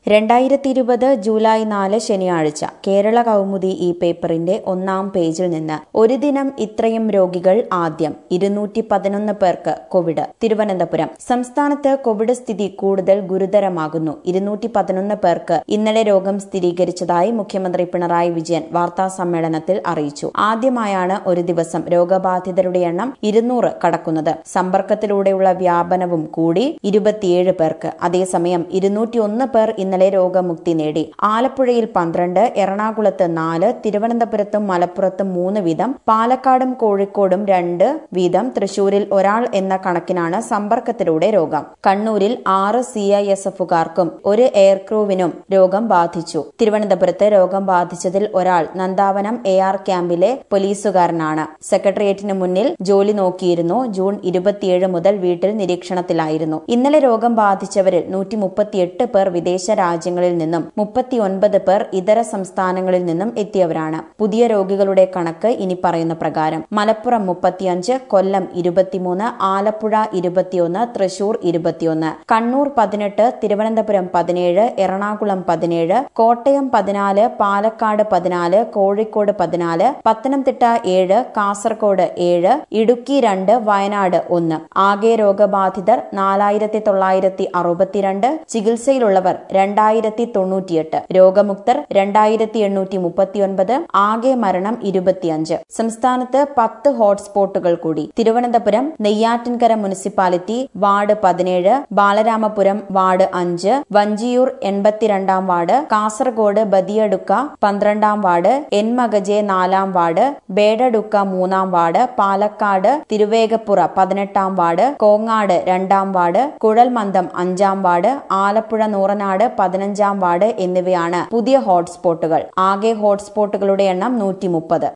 രണ്ടായിരത്തി ഇരുപത് ജൂലൈ നാല് ശനിയാഴ്ച കേരള കൗമുദി ഈ പേപ്പറിന്റെ ഒന്നാം പേജിൽ നിന്ന് ഒരു ദിനം ഇത്രയും രോഗികൾ ആദ്യം ഇരുന്നൂറ്റി പതിനൊന്ന് പേർക്ക് കോവിഡ് തിരുവനന്തപുരം സംസ്ഥാനത്ത് കോവിഡ് സ്ഥിതി കൂടുതൽ ഗുരുതരമാകുന്നു ഇരുന്നൂറ്റി പതിനൊന്ന് പേർക്ക് ഇന്നലെ രോഗം സ്ഥിരീകരിച്ചതായി മുഖ്യമന്ത്രി പിണറായി വിജയൻ വാർത്താ സമ്മേളനത്തിൽ അറിയിച്ചു ആദ്യമായാണ് ഒരു ദിവസം രോഗബാധിതരുടെ എണ്ണം ഇരുന്നൂറ് കടക്കുന്നത് സമ്പർക്കത്തിലൂടെയുള്ള വ്യാപനവും കൂടി ഇരുപത്തിയേഴ് പേർക്ക് അതേസമയം ഇരുന്നൂറ്റിയൊന്ന് പേർ ഇന്നലെ രോഗമുക്തി നേടി ആലപ്പുഴയിൽ പന്ത്രണ്ട് എറണാകുളത്ത് നാല് തിരുവനന്തപുരത്തും മലപ്പുറത്തും മൂന്ന് വീതം പാലക്കാടും കോഴിക്കോടും രണ്ട് വീതം തൃശൂരിൽ ഒരാൾ എന്ന കണക്കിനാണ് സമ്പർക്കത്തിലൂടെ രോഗം കണ്ണൂരിൽ ആറ് സി ഐ എസ് എഫുകാർക്കും ഒരു എയർക്രൂവിനും രോഗം ബാധിച്ചു തിരുവനന്തപുരത്ത് രോഗം ബാധിച്ചതിൽ ഒരാൾ നന്ദാവനം എ ആർ ക്യാമ്പിലെ പോലീസുകാരനാണ് സെക്രട്ടേറിയറ്റിന് മുന്നിൽ ജോലി നോക്കിയിരുന്നു ജൂൺ ഇരുപത്തിയേഴ് മുതൽ വീട്ടിൽ നിരീക്ഷണത്തിലായിരുന്നു ഇന്നലെ രോഗം ബാധിച്ചവരിൽ നൂറ്റി മുപ്പത്തിയെട്ട് പേർ വിദേശ രാജ്യങ്ങളിൽ നിന്നും മുപ്പത്തിയൊൻപത് പേർ ഇതര സംസ്ഥാനങ്ങളിൽ നിന്നും എത്തിയവരാണ് പുതിയ രോഗികളുടെ കണക്ക് ഇനി പറയുന്ന പ്രകാരം മലപ്പുറം മുപ്പത്തിയഞ്ച് കൊല്ലം ഇരുപത്തിമൂന്ന് ആലപ്പുഴ ഇരുപത്തിയൊന്ന് തൃശൂർ ഇരുപത്തിയൊന്ന് കണ്ണൂർ പതിനെട്ട് തിരുവനന്തപുരം പതിനേഴ് എറണാകുളം പതിനേഴ് കോട്ടയം പതിനാല് പാലക്കാട് പതിനാല് കോഴിക്കോട് പതിനാല് പത്തനംതിട്ട ഏഴ് കാസർഗോഡ് ഏഴ് ഇടുക്കി രണ്ട് വയനാട് ഒന്ന് ആകെ രോഗബാധിതർ നാലായിരത്തി തൊള്ളായിരത്തി അറുപത്തിരണ്ട് ചികിത്സയിലുള്ളവർ രണ്ടായിരത്തി തൊണ്ണൂറ്റിയെട്ട് രോഗമുക്തർ രണ്ടായിരത്തി എണ്ണൂറ്റി മുപ്പത്തിയൊൻപത് ആകെ മരണം ഇരുപത്തിയഞ്ച് സംസ്ഥാനത്ത് പത്ത് ഹോട്ട്സ്പോട്ടുകൾ കൂടി തിരുവനന്തപുരം നെയ്യാറ്റിൻകര മുനിസിപ്പാലിറ്റി വാർഡ് പതിനേഴ് ബാലരാമപുരം വാർഡ് അഞ്ച് വഞ്ചിയൂർ എൺപത്തിരണ്ടാം വാർഡ് കാസർഗോഡ് ബദിയടുക്ക പന്ത്രണ്ടാം വാർഡ് എൻമകജെ നാലാം വാർഡ് ബേഡടുക്ക മൂന്നാം വാർഡ് പാലക്കാട് തിരുവേഗപ്പുറ പതിനെട്ടാം വാർഡ് കോങ്ങാട് രണ്ടാം വാർഡ് കുഴൽമന്ദം അഞ്ചാം വാർഡ് ആലപ്പുഴ നൂറനാട് പതിനഞ്ചാം വാർഡ് എന്നിവയാണ് പുതിയ ഹോട്ട്സ്പോട്ടുകൾ ആകെ ഹോട്ട്സ്പോട്ടുകളുടെ എണ്ണം നൂറ്റി മുപ്പത്